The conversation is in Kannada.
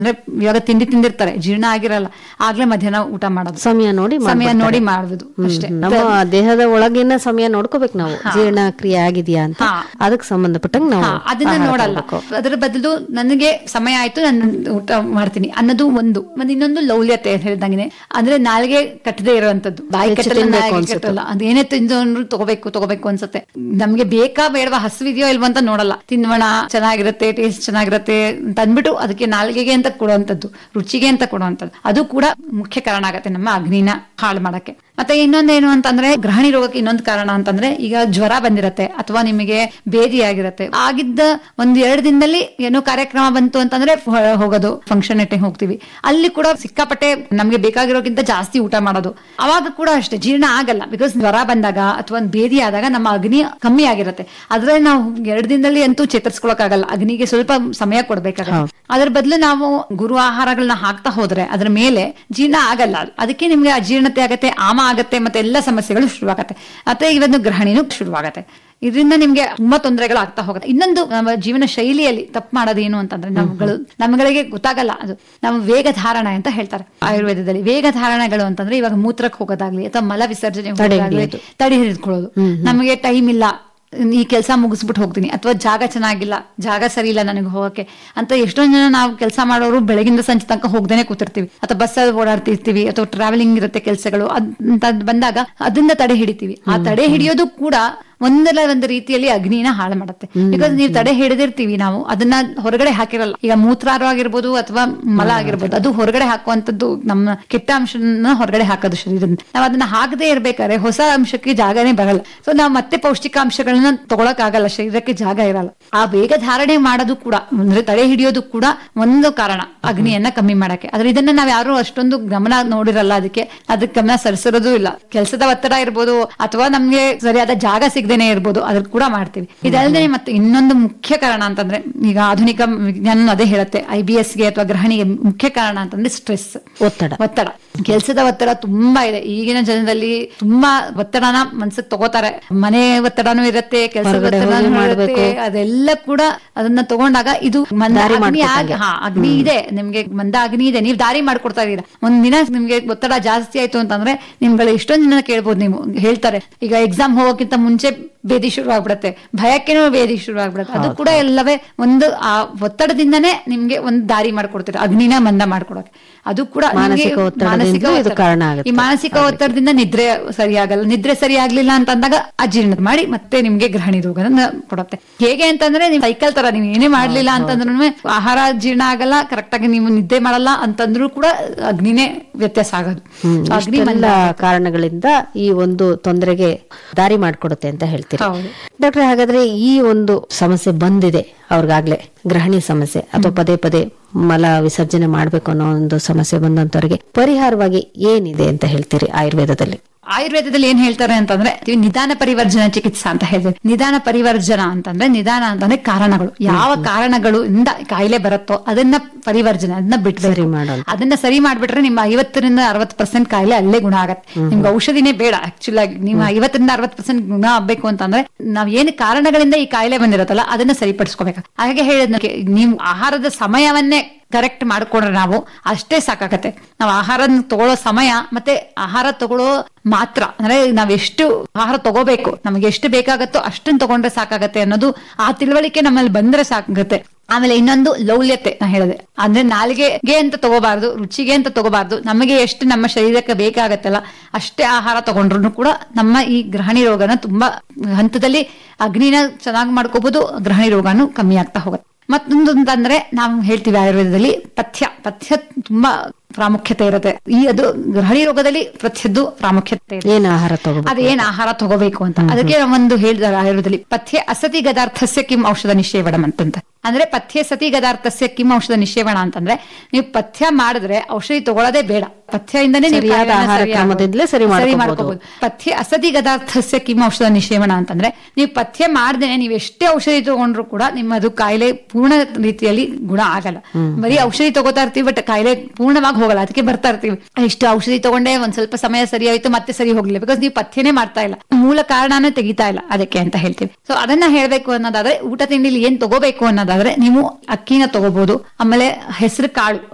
ಅಂದ್ರೆ ಇವಾಗ ತಿಂಡಿ ತಿಂದಿರ್ತಾರೆ ಜೀರ್ಣ ಆಗಿರಲ್ಲ ಆಗ್ಲೇ ಮಧ್ಯಾಹ್ನ ಊಟ ಮಾಡೋದು ಸಮಯ ನೋಡಿ ಸಮಯ ಮಾಡ್ಬಿಡ್ತಾರೆ. ನೋಡಿ ಮಾಡುವುದು ಅಷ್ಟೇ ಹ್ಮ್. ನಮ್ಮ ದೇಹದ ಒಳಗಿನ ಸಮಯ ನೋಡ್ಕೋಬೇಕು ನಾವು ಜೀರ್ಣಕ್ರಿಯೆ ಆಗಿದೆಯಾ ಅಂತ ಹಾ. ಅದಕ್ಕೆ ಸಂಬಂಧಪಟ್ಟಂಗೆ ನಾವು ಹಾ, ಅದನ್ನ ಆಹಾರ ನೋಡಲ್ಲ ತಗೋಬೇಕು. ಅದರ ಬದಲು ನನಗೆ ಸಮಯ ಆಯ್ತು ನಾನು ಊಟ ಮಾಡ್ತೀನಿ ಅನ್ನೋದು ಒಂದು ಒಂದ್ ಇನ್ನೊಂದು ಲೌಲ್ಯತೆ ಹೇಳ್ದಂಗೆ ಅಂದ್ರೆ ನಾಲ್ಗೆ ಕಟ್ಟದೆ ಇರುವಂತದ್ದು ಬಾಯಿ ಹೆಚ್ಚು ಕಟ್ಟಲ್ಲ ತಿನ್ಬೇಕು ನಾಲ್ಗೆ ಅನ್ಸುತ್ತೆ. ಕಟ್ಟಲ್ಲ ಅದೇನೇ ತಿಂದ್ರು ತಗೋಬೇಕು ತಗೋಬೇಕು ಅನ್ಸುತ್ತೆ ನಮ್ಗೆ ಬೇಕಾ ಬೇಡವಾ ಹಸಿವಿದೆಯೋ ಇಲ್ವೋ ಅಂತ ನೋಡಲ್ಲ ತಿನ್ನೋಣ ಚೆನ್ನಾಗಿರುತ್ತೆ ಟೇಸ್ಟ್ ಚೆನ್ನಾಗಿರುತ್ತೆ ಅಂತ ಅಂದ್ಬಿಟ್ಟು ಅದಕ್ಕೆ ನಾಲ್ಗೆಗೆ ಅಂತ ಕೊಡುವಂತದ್ದು ರುಚಿಗೆ ಅಂತ ಕೊಡುವಂತದ್ದು ಅದು ಕೂಡ ಮುಖ್ಯ ಕಾರಣ ಆಗತ್ತೆ ನಮ್ಮ ಅಗ್ನಿನ ಹಾಳು ಮಾಡಕ್ಕೆ ಮತ್ತೆ ಇನ್ನೊಂದೇನು ಅಂತಂದ್ರೆ ಗ್ರಹಣಿ ರೋಗಕ್ಕೆ ಇನ್ನೊಂದು ಕಾರಣ ಅಂತಂದ್ರೆ ಈಗ ಜ್ವರ ಬಂದಿರತ್ತೆ ಅಥವಾ ನಿಮಗೆ ಬೇದಿ ಆಗಿರತ್ತೆ ಆಗಿದ್ದ ಒಂದ್ ಎರಡು ದಿನದಲ್ಲಿ ಏನೋ ಕಾರ್ಯಕ್ರಮ ಬಂತು ಅಂತಂದ್ರೆ ಹೊ- ಹೋಗೋದು ಫಂಕ್ಷನ್ ಇಟ್ಟೆ ಹೋಗ್ತೀವಿ ಅಲ್ಲಿ ಕೂಡ ಸಿಕ್ಕಾಪಟ್ಟೆ ನಮ್ಗೆ ಬೇಕಾಗಿರೋಕ್ಕಿಂತ ಜಾಸ್ತಿ ಊಟ ಮಾಡೋದು ಅವಾಗ ಕೂಡ ಅಷ್ಟೇ ಜೀರ್ಣ ಆಗಲ್ಲ ಬಿಕಾಸ್ ಜ್ವರ ಬಂದಾಗ ಅಥವಾ ಒಂದ್ ಬೇದಿ ಆದಾಗ ನಮ್ಮ ಅಗ್ನಿ ಕಮ್ಮಿ ಆಗಿರುತ್ತೆ ಅದ್ರಲ್ಲಿ ನಾವು ಎರಡು ದಿನದಲ್ಲಿ ಅಂತೂ ಚೇತರಿಸ್ಕೊಳಕ್ಕಾಗಲ್ಲ ಅಗ್ನಿಗೆ ಸ್ವಲ್ಪ ಸಮಯ ಕೊಡ್ಬೇಕಾಗತ್ತೆ ಅದ್ರ ಬದಲು ನಾವು ಗುರು ಆಹಾರಗಳನ್ನ ಹಾಕ್ತಾ ಹೋದ್ರೆ ಅದ್ರ ಮೇಲೆ ಜೀರ್ಣ ಆಗಲ್ಲ ಅದಕ್ಕೆ ನಿಮ್ಗೆ ಅಜೀರ್ಣತೆ ಆಗತ್ತೆ ಆಮ ಆಗತ್ತೆ ಮತ್ತೆ ಎಲ್ಲ ಸಮಸ್ಯೆಗಳು ಶುರುವಾಗತ್ತೆ ಮತ್ತೆ ಇವತ್ತು ಗ್ರಹಣಿನೂ ಶುರುವಾಗತ್ತೆ ಇದರಿಂದ ನಿಮ್ಗೆ ತುಂಬಾ ತೊಂದರೆಗಳು ಆಗ್ತಾ ಹೋಗುತ್ತೆ ಇನ್ನೊಂದು ನಮ್ಮ ಜೀವನ ಶೈಲಿಯಲ್ಲಿ ತಪ್ಪು ಮಾಡೋದು ಏನು ಅಂತಂದ್ರೆ ನಮ್ಗಳು ನಮ್ಗಳಿಗೆ ಗೊತ್ತಾಗಲ್ಲ ಅದು ನಾವು ವೇಗ ಧಾರಣ ಅಂತ ಹೇಳ್ತಾರೆ ಆಯುರ್ವೇದದಲ್ಲಿ ವೇಗ ಧಾರಣಗಳು ಅಂತಂದ್ರೆ ಇವಾಗ ಮೂತ್ರಕ್ಕೆ ಹೋಗೋದಾಗ್ಲಿ ಅಥವಾ ಮಲ ವಿಸರ್ಜನೆ ಹೋಗೋದಾಗ್ಲಿ ತಡೆ ಹಿಡಿದುಕೊಳ್ಳೋದು ನಮಗೆ ಟೈಮ್ ಇಲ್ಲ ಈ ಕೆಲಸ ಮುಗಿಸ್ಬಿಟ್ಟು ಹೋಗ್ತೀನಿ ಅಥವಾ ಜಾಗ ಚೆನ್ನಾಗಿಲ್ಲ ಜಾಗ ಸರಿ ಇಲ್ಲ ನನಗೆ ಹೋಗಕ್ಕೆ ಅಂತ ಎಷ್ಟೊಂದ್ ಜನ ನಾವು ಕೆಲಸ ಮಾಡೋರು ಬೆಳಗಿಂದ ಸಂಜೆ ತನಕ ಹೋಗ್ದೇನೆ ಕೂತಿರ್ತೀವಿ ಅಥವಾ ಬಸ್ಸಲ್ಲಿ ಓಡಾಡ್ತಿರ್ತೀವಿ ಅಥವಾ ಟ್ರಾವೆಲಿಂಗ್ ಇರುತ್ತೆ ಕೆಲಸಗಳು ಅಂತ ಬಂದಾಗ ಅದನ್ನ ತಡೆ ಹಿಡಿತೀವಿ ಆ ತಡೆ ಹಿಡಿಯೋದು ಕೂಡ ಒಂದಲ್ಲ ಒಂದು ರೀತಿಯಲ್ಲಿ ಅಗ್ನಿನ ಹಾಳು ಮಾಡುತ್ತೆ ಬಿಕಾಸ್ ನೀವು ತಡೆ ಹಿಡಿದಿರ್ತೀವಿ ನಾವು ಅದನ್ನ ಹೊರಗಡೆ ಹಾಕಿರಲ್ಲ ಈಗ ಮೂತ್ರಾರು ಆಗಿರ್ಬೋದು ಅಥವಾ ಮಲ ಆಗಿರ್ಬೋದು ಅದು ಹೊರಗಡೆ ಹಾಕುವಂತದ್ದು ನಮ್ಮ ಕೆಟ್ಟ ಅಂಶನ ಹೊರಗಡೆ ಹಾಕೋದು ಶರೀರದಿಂದ ನಾವು ಅದನ್ನ ಹಾಕದೇ ಇರ್ಬೇಕಾದ್ರೆ ಹೊಸ ಅಂಶಕ್ಕೆ ಜಾಗನೇ ಬರಲ್ಲ ಸೊ ನಾವು ಮತ್ತೆ ಪೌಷ್ಟಿಕಾಂಶಗಳನ್ನ ತಗೊಳಕ್ ಆಗಲ್ಲ ಶರೀರಕ್ಕೆ ಜಾಗ ಇರಲ್ಲ ಆ ಬೇಗ ಧಾರಣೆ ಮಾಡೋದು ಕೂಡ ಅಂದ್ರೆ ತಡೆ ಹಿಡಿಯೋದು ಕೂಡ ಒಂದು ಕಾರಣ ಅಗ್ನಿಯನ್ನ ಕಮ್ಮಿ ಮಾಡಕ್ಕೆ ಆದ್ರೆ ಇದನ್ನ ನಾವ್ ಯಾರು ಅಷ್ಟೊಂದು ಗಮನ ನೋಡಿರಲ್ಲ ಅದಕ್ಕೆ ಅದಕ್ಕೆ ಗಮನ ಸರಿಸಿರೋದು ಇಲ್ಲ ಕೆಲಸದ ಒತ್ತಡ ಇರ್ಬೋದು ಅಥವಾ ನಮ್ಗೆ ಸರಿಯಾದ ಜಾಗ ಸಿಗದೇನೆ ಇರ್ಬೋದು ಅದ್ರ ಕೂಡ ಮಾಡ್ತೀವಿ ಇದಲ್ಲದೆ ಮತ್ತೆ ಇನ್ನೊಂದು ಮುಖ್ಯ ಕಾರಣ ಅಂತಂದ್ರೆ ಈಗ ಆಧುನಿಕ ವಿಜ್ಞಾನ ಅದೇ ಹೇಳುತ್ತೆ ಐ ಬಿ ಗೆ ಅಥವಾ ಗ್ರಹಣಿಗೆ ಮುಖ್ಯ ಕಾರಣ ಅಂತಂದ್ರೆ ಸ್ಟ್ರೆಸ್ ಒತ್ತಡ ಒತ್ತಡ ಕೆಲಸದ ಒತ್ತಡ ತುಂಬಾ ಇದೆ ಈಗಿನ ಜನದಲ್ಲಿ ತುಂಬಾ ಒತ್ತಡನ ಮನ್ಸಿಗೆ ತಗೋತಾರೆ ಮನೆ ಒತ್ತಡನೂ ಇರುತ್ತೆ ಕೆಲಸದ ಹೊರಗಡೆ ಒತ್ತಡನೂ ಹೋಗಿ ಇರುತ್ತೆ ಮಾಡ್ಬೇಕು. ಅದೆಲ್ಲ ಕೂಡ ಅದನ್ನ ತಗೊಂಡಾಗ ಇದು ಮಂದ ದಾರಿ ಅಗ್ನಿ ಆಗಿ ಮಾಡ್ಕೊಟ್ಟಂಗೆ. ಹಾ ಅಗ್ನಿ ಇದೆ ನಿಮ್ಗೆ ಮಂದ ಅಗ್ನಿ ಇದೆ ನೀವು ದಾರಿ ಮಾಡ್ಕೊಡ್ತಾ ಇದೀರಾ ಒಂದ್ ದಿನ ನಿಮ್ಗೆ ಒತ್ತಡ ಜಾಸ್ತಿ ಆಯ್ತು ಅಂತಂದ್ರೆ ನಿಮ್ಗಳು ಎಷ್ಟೊಂದ್ ಜನ ಕೇಳ್ಬೋದು ನೀವು ಹೇಳ್ತಾರೆ ಈಗ ಎಕ್ಸಾಮ್ ಹೋಗೋಕ್ಕಿಂತ ಮುಂಚೆ ಬೇದಿ ಶುರು ಆಗ್ಬಿಡತ್ತೆ ಭಯಕ್ಕೇನೋ ಬೇದಿ ಶುರು ಆಗ್ಬಿಡತ್ತೆ ಅದು ಕೂಡ ಎಲ್ಲವೇ ಒಂದು ಆ ಒತ್ತಡದಿಂದನೇ ನಿಮ್ಗೆ ಒಂದ್ ದಾರಿ ಮಾಡ್ಕೊಡ್ತೀರ ಅಗ್ನಿನ ಮಂದ ಮಾಡ್ಕೊಡಕ್ಕೆ ಅದು ಕೂಡ ನಿಮ್ಗೆ ಮಾನಸಿಕ ಒತ್ತಡದಿಂದ ಮಾನಸಿಕ ಇದು ಒತ್ತಡ. ಕಾರಣ ಆಗುತ್ತೆ. ಈ ಮಾನಸಿಕ ಒತ್ತಡದಿಂದ ನಿದ್ರೆ ಸರಿಯಾಗಲ್ಲ ನಿದ್ರೆ ಸರಿ ಆಗ್ಲಿಲ್ಲ ಅಂತಂದಾಗ ಅಜೀರ್ಣ ಮಾಡಿ ಮತ್ತೆ ನಿಮ್ಗೆ ಗ್ರಹಣಿ ರೋಗನ ಕೊಡುತ್ತೆ ಹೇಗೆ ಅಂತಂದ್ರೆ ನೀವು ಸೈಕಲ್ ತರ ನೀವು ಏನೇ ಮಾಡ್ಲಿಲ್ಲ ಅಂತಂದ್ರೂ ಆಹಾರ ಜೀರ್ಣ ಆಗಲ್ಲ ಕರೆಕ್ಟ್ ಆಗಿ ನೀವು ನಿದ್ದೆ ಮಾಡಲ್ಲ ಅಂತಂದ್ರೂ ಕೂಡ ಅಗ್ನಿನೇ ವ್ಯತ್ಯಾಸ ಆಗೋದು ಹ್ಮ್. ಅಗ್ನಿ ಇಷ್ಟೆಲ್ಲ ಕಾರಣಗಳಿಂದ ಈ ಒಂದು ತೊಂದರೆಗೆ ದಾರಿ ಮಾಡ್ಕೊಡುತ್ತೆ ಅಂತ ಹೇಳ್ತೀರಿ ಹೌದು. ಡಾಕ್ಟ್ರೆ ಹಾಗಾದ್ರೆ ಈ ಒಂದು ಸಮಸ್ಯೆ ಬಂದಿದೆ ಅವ್ರಿಗಾಗ್ಲೇ ಗ್ರಹಣಿ ಸಮಸ್ಯೆ ಅಥವಾ ಪದೇ ಪದೇ ಮಲ ವಿಸರ್ಜನೆ ಮಾಡ್ಬೇಕು ಅನ್ನೋ ಒಂದು ಸಮಸ್ಯೆ ಬಂದಂತವ್ರಿಗೆ ಪರಿಹಾರವಾಗಿ ಏನಿದೆ ಅಂತ ಹೇಳ್ತೀರಿ ಆಯುರ್ವೇದದಲ್ಲಿ ಆಯುರ್ವೇದದಲ್ಲಿ ಏನ್ ಹೇಳ್ತಾರೆ ಅಂತಂದ್ರೆ ಇದು ನಿಧಾನ ಪರಿವರ್ಜನ ಚಿಕಿತ್ಸಾ ಅಂತ ಹೇಳ್ತಾರೆ ನಿಧಾನ ಪರಿವರ್ಜನ ಅಂತಂದ್ರೆ ನಿಧಾನ ಅಂತಂದ್ರೆ ಕಾರಣಗಳು ಯಾವ ಕಾರಣಗಳು ಇಂದ ಕಾಯಿಲೆ ಬರುತ್ತೋ ಅದನ್ನ ಪರಿವರ್ಜನೆ ಅದನ್ನ ಬಿಟ್ಟು ಸರಿ ಮಾಡೋದು. ಅದನ್ನ ಸರಿ ಮಾಡ್ಬಿಟ್ರೆ ನಿಮ್ಮ ಐವತ್ತರಿಂದ ಅರವತ್ತು ಪರ್ಸೆಂಟ್ ಕಾಯಿಲೆ ಅಲ್ಲೇ ಗುಣ ಆಗತ್ತೆ ನಿಮ್ಗೆ ಔಷಧಿನೇ ಬೇಡ ಆಕ್ಚುಲ್ ಆಗಿ ನೀವು ಐವತ್ತರಿಂದ ಅರವತ್ತು ಪರ್ಸೆಂಟ್ ಗುಣ ಆಗ್ಬೇಕು ಅಂತಂದ್ರೆ ನಾವ್ ಏನು ಕಾರಣಗಳಿಂದ ಈ ಕಾಯಿಲೆ ಬಂದಿರತ್ತಲ್ಲ ಅದನ್ನ ಸರಿಪಡಿಸ್ಕೋಬೇಕು ಹಾಗೆ ಹೇಳಿದ್ನ ನೀವು ಆಹಾರದ ಸಮಯವನ್ನೇ ಕರೆಕ್ಟ್ ಮಾಡ್ಕೊಂಡ್ರೆ ನಾವು ಅಷ್ಟೇ ಸಾಕಾಗತ್ತೆ ನಾವು ಆಹಾರ ತಗೊಳ್ಳೋ ಸಮಯ ಮತ್ತೆ ಆಹಾರ ತಗೊಳ್ಳೋ ಮಾತ್ರ ಅಂದ್ರೆ ನಾವ್ ಎಷ್ಟು ಆಹಾರ ತಗೋಬೇಕು ನಮಗೆ ಎಷ್ಟು ಬೇಕಾಗತ್ತೋ ಅಷ್ಟನ್ನ ತಗೊಂಡ್ರೆ ಸಾಕಾಗತ್ತೆ ಅನ್ನೋದು ಆ ತಿಳುವಳಿಕೆ ನಮ್ಮಲ್ಲಿ ಬಂದ್ರೆ ಸಾಕಾಗತ್ತೆ ಆಮೇಲೆ ಇನ್ನೊಂದು ಲೌಲ್ಯತೆ ನಾ ಹೇಳಿದೆ ಅಂದ್ರೆ ನಾಲಿಗೆಗೆ ಅಂತ ತಗೋಬಾರ್ದು ರುಚಿಗೆ ಅಂತ ತಗೋಬಾರ್ದು ನಮಗೆ ಎಷ್ಟು ನಮ್ಮ ಶರೀರಕ್ಕೆ ಬೇಕಾಗತ್ತಲ್ಲ ಅಷ್ಟೇ ಆಹಾರ ತಗೊಂಡ್ರು ಕೂಡ ನಮ್ಮ ಈ ಗ್ರಹಣಿ ರೋಗನ ತುಂಬಾ ಹಂತದಲ್ಲಿ ಅಗ್ನಿನ ಚೆನ್ನಾಗಿ ಮಾಡ್ಕೋಬಹುದು ಗ್ರಹಣಿ ರೋಗನು ಕಮ್ಮಿ ಆಗ್ತಾ ಹೋಗುತ್ತೆ ಮತ್ತೊಂದು ಅಂತಂದ್ರೆ ನಾವು ಹೇಳ್ತೀವಿ ಆಯುರ್ವೇದದಲ್ಲಿ ಪಥ್ಯ ಪಥ್ಯ ತುಂಬಾ ಪ್ರಾಮುಖ್ಯತೆ ಇರುತ್ತೆ ಈ ಅದು ಗ್ರಹಣಿ ರೋಗದಲ್ಲಿ ಪಥ್ಯದ್ದು ಪ್ರಾಮುಖ್ಯತೆ ಇದೆ ಏನ್ ಆಹಾರ ತಗೋಬೇಕು ಅದೇನ್ ಆಹಾರ ತಗೋಬೇಕು ಅಂತ ಅದಕ್ಕೆ ಒಂದು ಹೇಳಿದಾರೆ ಆಯುರ್ವೇದದಲ್ಲಿ ಪಥ್ಯ ಅಸತಿ ಗದಾರ್ಥಸ್ಯ ಕಿಂ ಔಷಧ ನಿಷೇವಣಂ ಅಂತಂತ ಅಂದ್ರೆ ಪಥ್ಯ ಸತಿ ಗದಾರ್ಥಸ್ಯ ಕಿಂ ಔಷಧ ನಿಷೇವಣ ಅಂತಂದ್ರೆ ನೀವು ಪಥ್ಯ ಮಾಡಿದ್ರೆ ಔಷಧಿ ತಗೊಳ್ಳೋದೇ ಬೇಡ ಪಥ್ಯಯಿಂದನೇ ನೀವು ಸರಿಯಾದ ಕಾಯಿಲೆನ ಆಹಾರ ಸರಿ ಕ್ರಮದಿಂದಲೇ ಸರಿ ಸರಿ ಮಾಡ್ಕೊಬೋದು. ಮಾಡ್ಕೋಬಹುದು ಪಥ್ಯ ಅಸತಿ ಗದಾರ್ಥಸ್ಯ ಕಿಂ ಔಷಧ ನಿಷೇವಣ ಅಂತಂದ್ರೆ ನೀವು ಪಥ್ಯ ಮಾಡ್ದೇನೆ ನೀವು ಎಷ್ಟೇ ಔಷಧಿ ತಗೊಂಡ್ರು ಕೂಡ ನಿಮ್ಮದು ಕಾಯಿಲೆ ಪೂರ್ಣ ರೀತಿಯಲ್ಲಿ ಗುಣ ಆಗಲ್ಲ ಬರೀ ಔಷಧಿ ತಗೋತಾ ಇರ್ತೀವಿ ಬಟ್ ಕಾಯಿಲೆ ಪೂರ್ಣವಾಗಿ ಹೋಗಲ್ಲ ಅದಕ್ಕೆ ಬರ್ತಾ ಇರ್ತೀವಿ ಇಷ್ಟು ಔಷಧಿ ತಗೊಂಡೆ ಒಂದ್ ಸ್ವಲ್ಪ ಸಮಯ ಸರಿ ಆಯ್ತು ಮತ್ತೆ ಸರಿ ಹೋಗ್ಲಿಲ್ಲ ಬಿಕಾಸ್ ನೀವು ಪಥ್ಯನೇ ಮಾಡ್ತಾ ಇಲ್ಲ ಮೂಲ ಕಾರಣನೇ ತೆಗಿತಾ ಇಲ್ಲ ಅದಕ್ಕೆ ಅಂತ ಹೇಳ್ತೀವಿ ಸೊ ಅದನ್ನ ಹೇಳ್ಬೇಕು ಅನ್ನೋದಾದ್ರೆ ಊಟ ತಿಂಡಿಲಿ ಏನ್ ತಗೋಬೇಕು ಅನ್ನೋದಾದ್ರೆ ನೀವು ಅಕ್ಕಿನ ತಗೋಬಹುದು ಆಮೇಲೆ ಹೆಸರು ಕಾಳು